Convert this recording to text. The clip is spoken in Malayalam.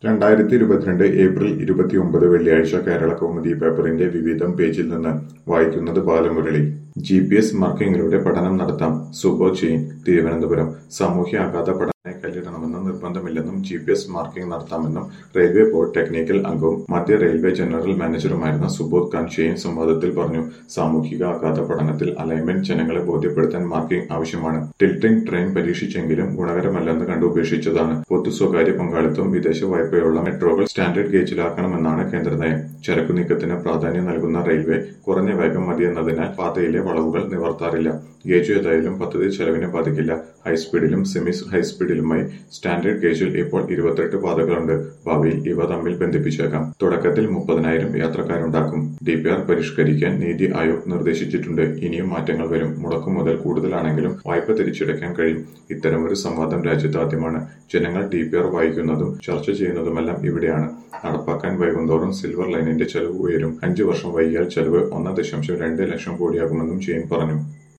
രണ്ടായിരത്തി ഇരുപത്തിരണ്ട് ഏപ്രിൽ ഇരുപത്തിയൊമ്പത് വെള്ളിയാഴ്ച കേരള കൗമുദി പേപ്പറിന്റെ വിവിധം പേജിൽ നിന്ന് വായിക്കുന്നത് ബാലമുരളി ജി പി എസ് മാർക്കിങ്ങിലൂടെ പഠനം നടത്താം സുബോ ചെയിൻ തിരുവനന്തപുരം സാമൂഹ്യ ആഘാത പഠന കല്ലിടണമെന്ന് നിർബന്ധമില്ലെന്നും ജി പി എസ് മാർക്കിംഗ് നടത്താമെന്നും റെയിൽവേ ബോർഡ് ടെക്നിക്കൽ അംഗവും മധ്യ റെയിൽവേ ജനറൽ മാനേജറുമായിരുന്ന സുബോധ് ഖാൻ ഷെയ്ൻ സംവാദത്തിൽ പറഞ്ഞു സാമൂഹിക ആഘാത പഠനത്തിൽ അലൈൻമെന്റ് ജനങ്ങളെ ബോധ്യപ്പെടുത്താൻ മാർക്കിംഗ് ആവശ്യമാണ് ടിൽറ്റിംഗ് ട്രെയിൻ പരീക്ഷിച്ചെങ്കിലും ഗുണകരമല്ലെന്ന് കണ്ടു ഉപേക്ഷിച്ചതാണ് പൊതു സ്വകാര്യ പങ്കാളിത്തവും വിദേശ വായ്പയുള്ള മെട്രോകൾ സ്റ്റാൻഡേർഡ് ഗേജിലാക്കണമെന്നാണ് കേന്ദ്ര നയം ചരക്കു നീക്കത്തിന് പ്രാധാന്യം നൽകുന്ന റെയിൽവേ കുറഞ്ഞ വേഗം മതിയെന്നതിനാൽ പാതയിലെ വളവുകൾ നിവർത്താറില്ല ഗേജ് ഏതായാലും പദ്ധതി ചെലവിനെ ബാധിക്കില്ല ഹൈസ്പീഡിലും സെമി ഹൈസ്പീഡിലുമായി സ്റ്റാൻഡേർഡ് ഗേജിൽ ഇപ്പോൾ ഇരുപത്തെട്ട് പാതകളുണ്ട് ഭാവിയിൽ ഇവ തമ്മിൽ ബന്ധിപ്പിച്ചേക്കാം തുടക്കത്തിൽ മുപ്പതിനായിരം യാത്രക്കാരുണ്ടാക്കും ഡി പി ആർ പരിഷ്കരിക്കാൻ നീതി ആയോഗ് നിർദ്ദേശിച്ചിട്ടുണ്ട് ഇനിയും മാറ്റങ്ങൾ വരും മുടക്കുമുതൽ കൂടുതലാണെങ്കിലും വായ്പ തിരിച്ചടയ്ക്കാൻ കഴിയും ഇത്തരമൊരു സംവാദം രാജ്യത്ത് ആദ്യമാണ് ജനങ്ങൾ ഡി പി ആർ വായിക്കുന്നതും ചർച്ച ചെയ്യുന്നതുമെല്ലാം ഇവിടെയാണ് നടപ്പാക്കാൻ വൈകുന്തോറും സിൽവർ ലൈനിന്റെ ചെലവ് ഉയരും അഞ്ചു വർഷം വൈകിയാൽ ചെലവ് ഒന്ന് ദശാംശം രണ്ട് ലക്ഷം കോടിയാകുമെന്നും ജെയിൻ പറഞ്ഞു